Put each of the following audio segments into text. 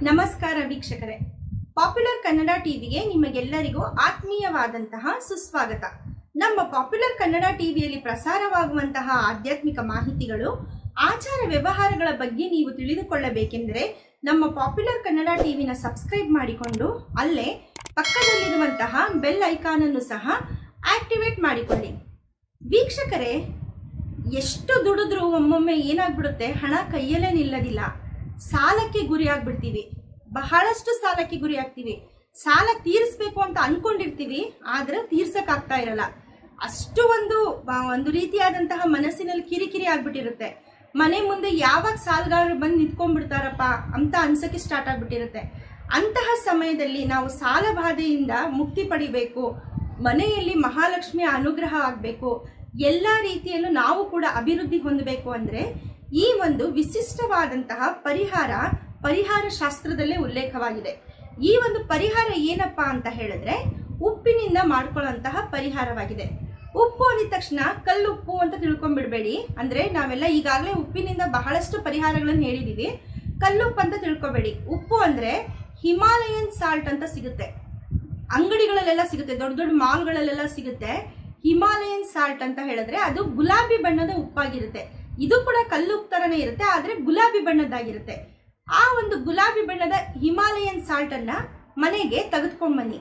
ನಮಸ್ಕಾರ ವೀಕ್ಷಕರೇ ಪಾಪ್ಯುಲರ್ ಕನ್ನಡ ಟಿವಿಗೆ ನಿಮಗೆಲ್ಲರಿಗೂ ಆತ್ಮೀಯವಾದಂತಹ ಸುಸ್ವಾಗತ ನಮ್ಮ ಪಾಪ್ಯುಲರ್ ಕನ್ನಡ ಟಿವಿಯಲ್ಲಿ ಪ್ರಸಾರವಾಗುವಂತಹ ಆಧ್ಯಾತ್ಮಿಕ ಮಾಹಿತಿಗಳು ಆಚಾರ ವ್ಯವಹಾರಗಳ ಬಗ್ಗೆ ನೀವು ತಿಳಿದುಕೊಳ್ಳಬೇಕೆಂದರೆ ನಮ್ಮ ಪಾಪ್ಯುಲರ್ ಕನ್ನಡ ಟಿವಿನ ಸಬ್ಸ್ಕ್ರೈಬ್ ಮಾಡಿಕೊಂಡು ಅಲ್ಲೇ ಪಕ್ಕದಲ್ಲಿರುವಂತಹ ಬೆಲ್ ಐಕಾನ್ ಅನ್ನು ಸಹ ಆಕ್ಟಿವೇಟ್ ಮಾಡಿಕೊಳ್ಳಿ ವೀಕ್ಷಕರೇ ಎಷ್ಟು ದುಡಿದ್ರೂ ಒಮ್ಮೊಮ್ಮೆ ಏನಾಗ್ಬಿಡುತ್ತೆ ಹಣ ಕೈಯಲ್ಲೇ ನಿಲ್ಲದಿಲ್ಲ ಸಾಲಕ್ಕೆ ಗುರಿ ಆಗ್ಬಿಡ್ತೀವಿ ಬಹಳಷ್ಟು ಸಾಲಕ್ಕೆ ಗುರಿ ಆಗ್ತೀವಿ ಸಾಲ ತೀರಿಸ್ಬೇಕು ಅಂತ ಅನ್ಕೊಂಡಿರ್ತೀವಿ ಆದ್ರೆ ತೀರ್ಸಕ್ ಆಗ್ತಾ ಇರಲ್ಲ ಅಷ್ಟು ಒಂದು ಬ- ಒಂದು ರೀತಿಯಾದಂತಹ ಮನಸ್ಸಿನಲ್ಲಿ ಕಿರಿಕಿರಿ ಆಗ್ಬಿಟ್ಟಿರುತ್ತೆ ಮನೆ ಮುಂದೆ ಯಾವಾಗ ಸಾಲಗಾರರು ಬಂದು ನಿಂತ್ಕೊಂಡ್ಬಿಡ್ತಾರಪ್ಪ ಅಂತ ಅನ್ಸಕ್ಕೆ ಸ್ಟಾರ್ಟ್ ಆಗ್ಬಿಟ್ಟಿರುತ್ತೆ ಅಂತಹ ಸಮಯದಲ್ಲಿ ನಾವು ಸಾಲ ಬಾಧೆಯಿಂದ ಮುಕ್ತಿ ಪಡಿಬೇಕು ಮನೆಯಲ್ಲಿ ಮಹಾಲಕ್ಷ್ಮಿಯ ಅನುಗ್ರಹ ಆಗಬೇಕು ಎಲ್ಲ ರೀತಿಯಲ್ಲೂ ನಾವು ಕೂಡ ಅಭಿವೃದ್ಧಿ ಹೊಂದಬೇಕು ಅಂದ್ರೆ ಈ ಒಂದು ವಿಶಿಷ್ಟವಾದಂತಹ ಪರಿಹಾರ ಪರಿಹಾರ ಶಾಸ್ತ್ರದಲ್ಲೇ ಉಲ್ಲೇಖವಾಗಿದೆ ಈ ಒಂದು ಪರಿಹಾರ ಏನಪ್ಪಾ ಅಂತ ಹೇಳಿದ್ರೆ ಉಪ್ಪಿನಿಂದ ಮಾಡ್ಕೊಳ್ಳುವಂತಹ ಪರಿಹಾರವಾಗಿದೆ ಉಪ್ಪು ಅಂದಿದ ತಕ್ಷಣ ಕಲ್ಲುಪ್ಪು ಅಂತ ತಿಳ್ಕೊಂಡ್ಬಿಡ್ಬೇಡಿ ಅಂದ್ರೆ ನಾವೆಲ್ಲ ಈಗಾಗಲೇ ಉಪ್ಪಿನಿಂದ ಬಹಳಷ್ಟು ಪರಿಹಾರಗಳನ್ನು ಹೇಳಿದೀವಿ ಕಲ್ಲುಪ್ಪು ಅಂತ ತಿಳ್ಕೊಬೇಡಿ ಉಪ್ಪು ಅಂದ್ರೆ ಹಿಮಾಲಯನ್ ಸಾಲ್ಟ್ ಅಂತ ಸಿಗುತ್ತೆ ಅಂಗಡಿಗಳಲ್ಲೆಲ್ಲ ಸಿಗುತ್ತೆ ದೊಡ್ಡ ದೊಡ್ಡ ಮಾಲ್ಗಳಲ್ಲೆಲ್ಲ ಸಿಗುತ್ತೆ ಹಿಮಾಲಯನ್ ಸಾಲ್ಟ್ ಅಂತ ಹೇಳಿದ್ರೆ ಅದು ಗುಲಾಬಿ ಬಣ್ಣದ ಉಪ್ಪಾಗಿರುತ್ತೆ ಇದು ಕೂಡ ಕಲ್ಲು ಉಪ್ಪು ತರನೇ ಇರುತ್ತೆ ಆದ್ರೆ ಗುಲಾಬಿ ಬಣ್ಣದ್ದಾಗಿರುತ್ತೆ ಆ ಒಂದು ಗುಲಾಬಿ ಬಣ್ಣದ ಹಿಮಾಲಯನ್ ಸಾಲ್ಟ್ ಅನ್ನ ಮನೆಗೆ ತೆಗೆದುಕೊಂಡ್ ಬನ್ನಿ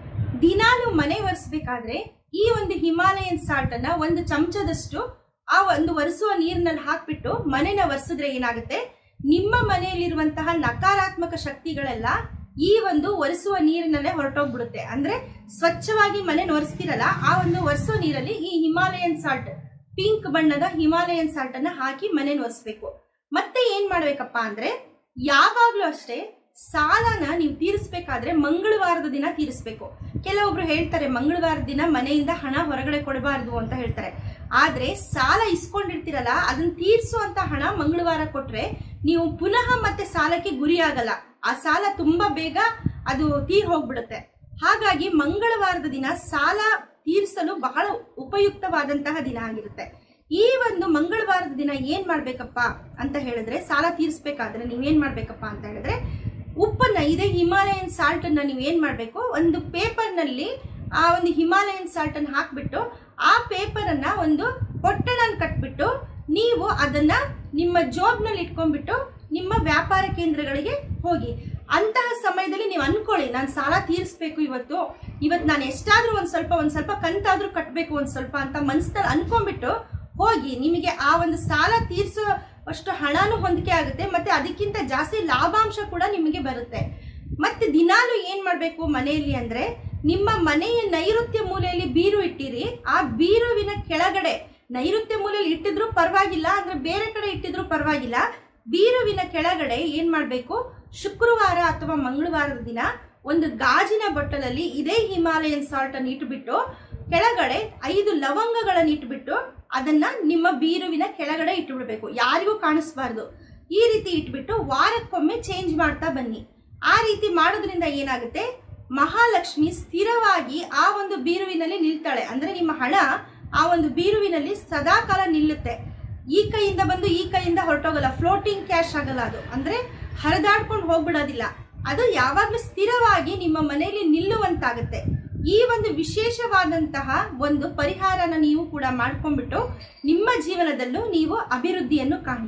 ದಿನಾಲು ಮನೆ ಒರೆಸ್ಬೇಕಾದ್ರೆ ಈ ಒಂದು ಹಿಮಾಲಯನ್ ಸಾಲ್ಟ್ ಅನ್ನ ಒಂದು ಚಮಚದಷ್ಟು ಆ ಒಂದು ಒರೆಸುವ ನೀರಿನಲ್ಲಿ ಹಾಕ್ಬಿಟ್ಟು ಮನೆನ ಒರೆಸಿದ್ರೆ ಏನಾಗುತ್ತೆ ನಿಮ್ಮ ಮನೆಯಲ್ಲಿರುವಂತಹ ನಕಾರಾತ್ಮಕ ಶಕ್ತಿಗಳೆಲ್ಲ ಈ ಒಂದು ಒರೆಸುವ ನೀರಿನಲ್ಲೇ ಹೊರಟೋಗ್ಬಿಡುತ್ತೆ ಅಂದ್ರೆ ಸ್ವಚ್ಛವಾಗಿ ಮನೆ ಒರೆಸ್ತಿರಲ್ಲ ಆ ಒಂದು ಒರೆಸೋ ನೀರಲ್ಲಿ ಈ ಹಿಮಾಲಯನ್ ಸಾಲ್ಟ್ ಪಿಂಕ್ ಬಣ್ಣದ ಹಿಮಾಲಯನ್ ಸಾಲ್ಟ್ ಅನ್ನ ಹಾಕಿ ಮನೆ ಒರೆಸ್ಬೇಕು ಮತ್ತೆ ಏನ್ ಮಾಡ್ಬೇಕಪ್ಪ ಅಂದ್ರೆ ಯಾವಾಗ್ಲೂ ಅಷ್ಟೇ ಸಾಲನ ನೀವು ತೀರಿಸ್ಬೇಕಾದ್ರೆ ಮಂಗಳವಾರದ ದಿನ ತೀರಿಸ್ಬೇಕು ಕೆಲವೊಬ್ರು ಹೇಳ್ತಾರೆ ಮಂಗಳವಾರದ ದಿನ ಮನೆಯಿಂದ ಹಣ ಹೊರಗಡೆ ಕೊಡಬಾರ್ದು ಅಂತ ಹೇಳ್ತಾರೆ ಆದ್ರೆ ಸಾಲ ಇಸ್ಕೊಂಡಿರ್ತೀರಲ್ಲ ಅದನ್ನ ತೀರಿಸುವಂತ ಹಣ ಮಂಗಳವಾರ ಕೊಟ್ರೆ ನೀವು ಪುನಃ ಮತ್ತೆ ಸಾಲಕ್ಕೆ ಗುರಿಯಾಗಲ್ಲ ಆ ಸಾಲ ತುಂಬಾ ಬೇಗ ಅದು ತೀರ್ ಹೋಗ್ಬಿಡುತ್ತೆ ಹಾಗಾಗಿ ಮಂಗಳವಾರದ ದಿನ ಸಾಲ ತೀರಿಸಲು ಬಹಳ ಉಪಯುಕ್ತವಾದಂತಹ ದಿನ ಆಗಿರುತ್ತೆ ಈ ಒಂದು ಮಂಗಳವಾರದ ದಿನ ಏನ್ ಮಾಡ್ಬೇಕಪ್ಪ ಅಂತ ಹೇಳಿದ್ರೆ ಸಾಲ ತೀರಿಸ್ಬೇಕಾದ್ರೆ ನೀವೇನ್ ಮಾಡ್ಬೇಕಪ್ಪ ಅಂತ ಹೇಳಿದ್ರೆ ಉಪ್ಪನ್ನ ಇದೇ ಹಿಮಾಲಯನ್ ಸಾಲ್ಟ್ ಅನ್ನ ನೀವು ಏನ್ ಮಾಡ್ಬೇಕು ಒಂದು ಪೇಪರ್ ನಲ್ಲಿ ಆ ಒಂದು ಹಿಮಾಲಯನ್ ಸಾಲ್ಟ್ ಅನ್ನ ಹಾಕ್ಬಿಟ್ಟು ಆ ಪೇಪರ್ ಅನ್ನ ಒಂದು ಹೊಟ್ಟೆನಲ್ಲಿ ಕಟ್ಬಿಟ್ಟು ನೀವು ಅದನ್ನ ನಿಮ್ಮ ಜಾಬ್ನಲ್ಲಿ ಇಟ್ಕೊಂಡ್ಬಿಟ್ಟು ನಿಮ್ಮ ವ್ಯಾಪಾರ ಕೇಂದ್ರಗಳಿಗೆ ಹೋಗಿ ಅಂತಹ ಸಮಯದಲ್ಲಿ ನೀವು ಅನ್ಕೊಳ್ಳಿ ನಾನು ಸಾಲ ತೀರಿಸ್ಬೇಕು ಇವತ್ತು ಇವತ್ತು ನಾನು ಎಷ್ಟಾದ್ರೂ ಒಂದ್ ಸ್ವಲ್ಪ ಒಂದ್ ಸ್ವಲ್ಪ ಕಂತಾದ್ರೂ ಕಟ್ಟಬೇಕು ಒಂದ್ ಸ್ವಲ್ಪ ಅಂತ ಮನ್ಸಲ್ಲಿ ಅನ್ಕೊಂಡ್ಬಿಟ್ಟು ಹೋಗಿ ನಿಮಗೆ ಆ ಒಂದು ಸಾಲ ತೀರಿಸೋ ಅಷ್ಟು ಹಣನೂ ಹೊಂದಿಕೆ ಆಗುತ್ತೆ ಮತ್ತೆ ಅದಕ್ಕಿಂತ ಜಾಸ್ತಿ ಲಾಭಾಂಶ ಕೂಡ ನಿಮಗೆ ಬರುತ್ತೆ ಮತ್ತೆ ದಿನಾಲು ಏನ್ ಮಾಡ್ಬೇಕು ಮನೆಯಲ್ಲಿ ಅಂದ್ರೆ ನಿಮ್ಮ ಮನೆಯ ನೈಋತ್ಯ ಮೂಲೆಯಲ್ಲಿ ಬೀರು ಇಟ್ಟಿರಿ ಆ ಬೀರುವಿನ ಕೆಳಗಡೆ ನೈಋತ್ಯ ಮೂಲೆಯಲ್ಲಿ ಇಟ್ಟಿದ್ರು ಪರವಾಗಿಲ್ಲ ಅಂದ್ರೆ ಬೇರೆ ಕಡೆ ಇಟ್ಟಿದ್ರು ಪರವಾಗಿಲ್ಲ ಬೀರುವಿನ ಕೆಳಗಡೆ ಏನ್ ಮಾಡ್ಬೇಕು ಶುಕ್ರವಾರ ಅಥವಾ ಮಂಗಳವಾರದ ದಿನ ಒಂದು ಗಾಜಿನ ಬಟ್ಟಲಲ್ಲಿ ಇದೇ ಹಿಮಾಲಯನ್ ಸಾಲ್ಟ್ ಅನ್ನು ಇಟ್ಬಿಟ್ಟು ಕೆಳಗಡೆ ಐದು ಲವಂಗಗಳನ್ನು ಇಟ್ಬಿಟ್ಟು ಅದನ್ನ ನಿಮ್ಮ ಬೀರುವಿನ ಕೆಳಗಡೆ ಇಟ್ಬಿಡ್ಬೇಕು ಯಾರಿಗೂ ಕಾಣಿಸ್ಬಾರ್ದು ಈ ರೀತಿ ಇಟ್ಬಿಟ್ಟು ವಾರಕ್ಕೊಮ್ಮೆ ಚೇಂಜ್ ಮಾಡ್ತಾ ಬನ್ನಿ ಆ ರೀತಿ ಮಾಡೋದ್ರಿಂದ ಏನಾಗುತ್ತೆ ಮಹಾಲಕ್ಷ್ಮಿ ಸ್ಥಿರವಾಗಿ ಆ ಒಂದು ಬೀರುವಿನಲ್ಲಿ ನಿಲ್ತಾಳೆ ಅಂದ್ರೆ ನಿಮ್ಮ ಹಣ ಆ ಒಂದು ಬೀರುವಿನಲ್ಲಿ ಸದಾಕಾಲ ನಿಲ್ಲುತ್ತೆ ಈ ಕೈಯಿಂದ ಬಂದು ಈ ಕೈಯಿಂದ ಹೊರಟೋಗಲ್ಲ ಫ್ಲೋಟಿಂಗ್ ಕ್ಯಾಶ್ ಆಗಲ್ಲ ಅದು ಅಂದ್ರೆ ಹರಿದಾಡ್ಕೊಂಡು ಹೋಗ್ಬಿಡೋದಿಲ್ಲ ಅದು ಯಾವಾಗ್ಲೂ ಸ್ಥಿರವಾಗಿ ನಿಮ್ಮ ಮನೆಯಲ್ಲಿ ನಿಲ್ಲುವಂತಾಗುತ್ತೆ ಈ ಒಂದು ವಿಶೇಷವಾದಂತಹ ಒಂದು ಪರಿಹಾರನ ನೀವು ಕೂಡ ಮಾಡ್ಕೊಂಡ್ಬಿಟ್ಟು ನಿಮ್ಮ ಜೀವನದಲ್ಲೂ ನೀವು ಅಭಿವೃದ್ಧಿಯನ್ನು ಕಾಣಿ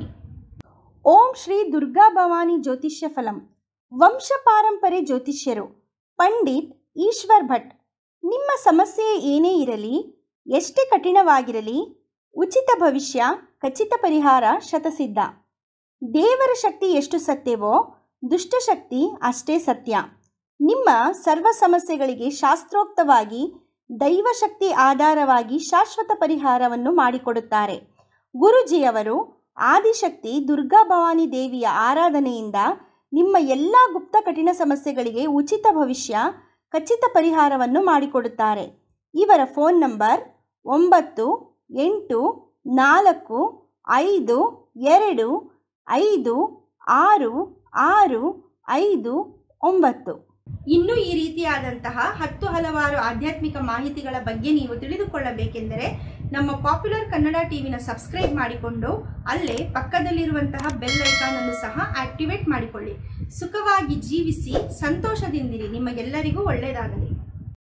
ಓಂ ಶ್ರೀ ದುರ್ಗಾ ಭವಾನಿ ಜ್ಯೋತಿಷ್ಯ ಫಲಂ ವಂಶ ಪಾರಂಪರೆ ಜ್ಯೋತಿಷ್ಯರು ಪಂಡಿತ್ ಈಶ್ವರ್ ಭಟ್ ನಿಮ್ಮ ಸಮಸ್ಯೆ ಏನೇ ಇರಲಿ ಎಷ್ಟೇ ಕಠಿಣವಾಗಿರಲಿ ಉಚಿತ ಭವಿಷ್ಯ ಖಚಿತ ಪರಿಹಾರ ಶತಸಿದ್ಧ ದೇವರ ಶಕ್ತಿ ಎಷ್ಟು ಸತ್ಯವೋ ದುಷ್ಟಶಕ್ತಿ ಅಷ್ಟೇ ಸತ್ಯ ನಿಮ್ಮ ಸರ್ವ ಸಮಸ್ಯೆಗಳಿಗೆ ಶಾಸ್ತ್ರೋಕ್ತವಾಗಿ ದೈವಶಕ್ತಿ ಆಧಾರವಾಗಿ ಶಾಶ್ವತ ಪರಿಹಾರವನ್ನು ಮಾಡಿಕೊಡುತ್ತಾರೆ ಗುರುಜಿಯವರು ಆದಿಶಕ್ತಿ ದುರ್ಗಾ ಭವಾನಿ ದೇವಿಯ ಆರಾಧನೆಯಿಂದ ನಿಮ್ಮ ಎಲ್ಲ ಗುಪ್ತ ಕಠಿಣ ಸಮಸ್ಯೆಗಳಿಗೆ ಉಚಿತ ಭವಿಷ್ಯ ಖಚಿತ ಪರಿಹಾರವನ್ನು ಮಾಡಿಕೊಡುತ್ತಾರೆ ಇವರ ಫೋನ್ ನಂಬರ್ ಒಂಬತ್ತು ಎಂಟು ನಾಲ್ಕು ಐದು ಎರಡು ಐದು ಆರು ಆರು ಐದು ಒಂಬತ್ತು ಇನ್ನು ಈ ರೀತಿಯಾದಂತಹ ಹತ್ತು ಹಲವಾರು ಆಧ್ಯಾತ್ಮಿಕ ಮಾಹಿತಿಗಳ ಬಗ್ಗೆ ನೀವು ತಿಳಿದುಕೊಳ್ಳಬೇಕೆಂದರೆ ನಮ್ಮ ಪಾಪ್ಯುಲರ್ ಕನ್ನಡ ಟಿವಿನ ಸಬ್ಸ್ಕ್ರೈಬ್ ಮಾಡಿಕೊಂಡು ಅಲ್ಲೇ ಪಕ್ಕದಲ್ಲಿರುವಂತಹ ಬೆಲ್ ಐಕಾನ್ ಅನ್ನು ಸಹ ಆಕ್ಟಿವೇಟ್ ಮಾಡಿಕೊಳ್ಳಿ ಸುಖವಾಗಿ ಜೀವಿಸಿ ಸಂತೋಷದಿಂದಿರಿ ನಿಮಗೆಲ್ಲರಿಗೂ ಒಳ್ಳೆಯದಾಗಲಿ